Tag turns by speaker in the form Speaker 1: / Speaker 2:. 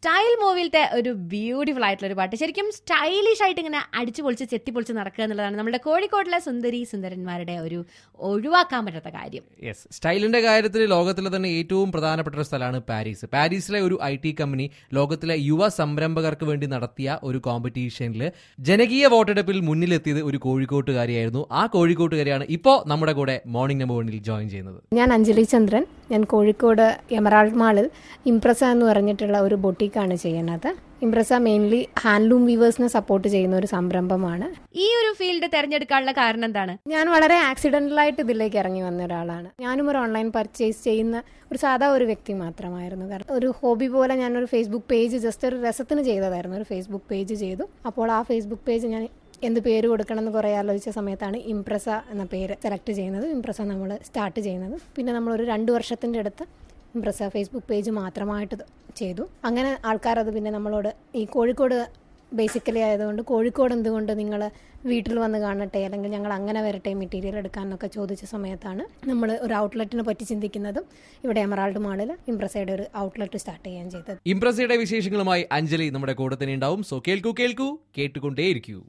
Speaker 1: style മൂവിയിലത്തെ ഒരു beautiful ആയിട്ടുള്ള ഒരു പാട്ട് ശരിക്കും സ്റ്റൈലിഷ് ആയിട്ട് ഇങ്ങനെ അടിച്ചു പൊളിച്ച് ചെത്തി പൊളിച്ച് നടക്കുക എന്നുള്ളതാണ് നമ്മുടെ കോഴിക്കോട്ടിലെ സുന്ദരി സുന്ദരന്മാരുടെ ഒരു ഒഴിവാക്കാൻ പറ്റാത്ത കാര്യം
Speaker 2: യെസ് സ്റ്റൈലിന്റെ കാര്യത്തിൽ ലോകത്തിലെ തന്നെ ഏറ്റവും പ്രധാനപ്പെട്ട ഒരു സ്ഥലമാണ് പാരീസ് പാരീസിലെ ഒരു ഐ ടി കമ്പനി ലോകത്തിലെ യുവ സംരംഭകർക്ക് വേണ്ടി നടത്തിയ ഒരു കോമ്പറ്റീഷനിൽ ജനകീയ വോട്ടെടുപ്പിൽ മുന്നിലെത്തിയത് ഒരു കോഴിക്കോട്ടുകാരിയായിരുന്നു ആ കോഴിക്കോട്ടുകാരിയാണ് ഇപ്പോൾ നമ്മുടെ കൂടെ മോർണിംഗ് നമ്പർ വണ്ണിൽ ജോയിൻ ചെയ്യുന്നത്
Speaker 3: ഞാൻ അഞ്ജലി ചന്ദ്രൻ ഞാൻ കോഴിക്കോട് എമറാൾഡ് മാളിൽ ഇംപ്രസ എന്ന് പറഞ്ഞിട്ടുള്ള ഒരു ബൊട്ടീക്കാണ് ചെയ്യുന്നത് ഇംപ്രസ മെയിൻലി ഹാൻഡ്ലൂം വീവേഴ്സിനെ സപ്പോർട്ട് ചെയ്യുന്ന ഒരു സംരംഭമാണ്
Speaker 1: ഈ ഒരു ഫീൽഡ് തെരഞ്ഞെടുക്കാനുള്ള കാരണം എന്താണ്
Speaker 3: ഞാൻ വളരെ ആക്സിഡന്റലായിട്ട് ഇതിലേക്ക് ഇറങ്ങി വന്ന ഒരാളാണ് ഞാനും ഒരു ഓൺലൈൻ പർച്ചേസ് ചെയ്യുന്ന ഒരു സാധാ ഒരു വ്യക്തി മാത്രമായിരുന്നു കാരണം ഒരു ഹോബി പോലെ ഞാൻ ഒരു ഫേസ്ബുക്ക് പേജ് ജസ്റ്റ് ഒരു രസത്തിന് ചെയ്തതായിരുന്നു ഒരു ഫേസ്ബുക്ക് പേജ് ചെയ്തു അപ്പോൾ ആ ഫേസ്ബുക്ക് പേജ് ഞാൻ എന്ത് പേര് കൊടുക്കണം എന്ന് കുറേ ആലോചിച്ച സമയത്താണ് ഇംപ്രസ എന്ന പേര് സെലക്ട് ചെയ്യുന്നത് ഇംപ്രസ നമ്മൾ സ്റ്റാർട്ട് ചെയ്യുന്നത് പിന്നെ നമ്മളൊരു രണ്ട് വർഷത്തിൻ്റെ അടുത്ത് ഇംപ്രസ ഫേസ്ബുക്ക് പേജ് മാത്രമായിട്ട് ഇത് ചെയ്തു അങ്ങനെ ആൾക്കാർ അത് പിന്നെ നമ്മളോട് ഈ കോഴിക്കോട് ബേസിക്കലി ആയതുകൊണ്ട് കോഴിക്കോട് എന്തുകൊണ്ട് നിങ്ങൾ വീട്ടിൽ വന്ന് കാണട്ടെ അല്ലെങ്കിൽ ഞങ്ങൾ അങ്ങനെ വരട്ടെ മെറ്റീരിയൽ എടുക്കാനൊക്കെ ചോദിച്ച സമയത്താണ് നമ്മൾ ഒരു ഔട്ട്ലെറ്റിനെ പറ്റി ചിന്തിക്കുന്നതും ഇവിടെ എമറാൾഡ് മാളിൽ ഇംപ്രസയുടെ ഒരു ഔട്ട്ലെറ്റ് സ്റ്റാർട്ട് ചെയ്യാൻ ചെയ്തത്
Speaker 2: ഇംപ്രസയുടെ വിശേഷങ്ങളുമായി അഞ്ജലി നമ്മുടെ കൂടെ തന്നെ ഉണ്ടാവും സോ കേൾക്കൂ കേൾക്കൂ കേട്ടുകൊണ്ടേയിരിക്കൂ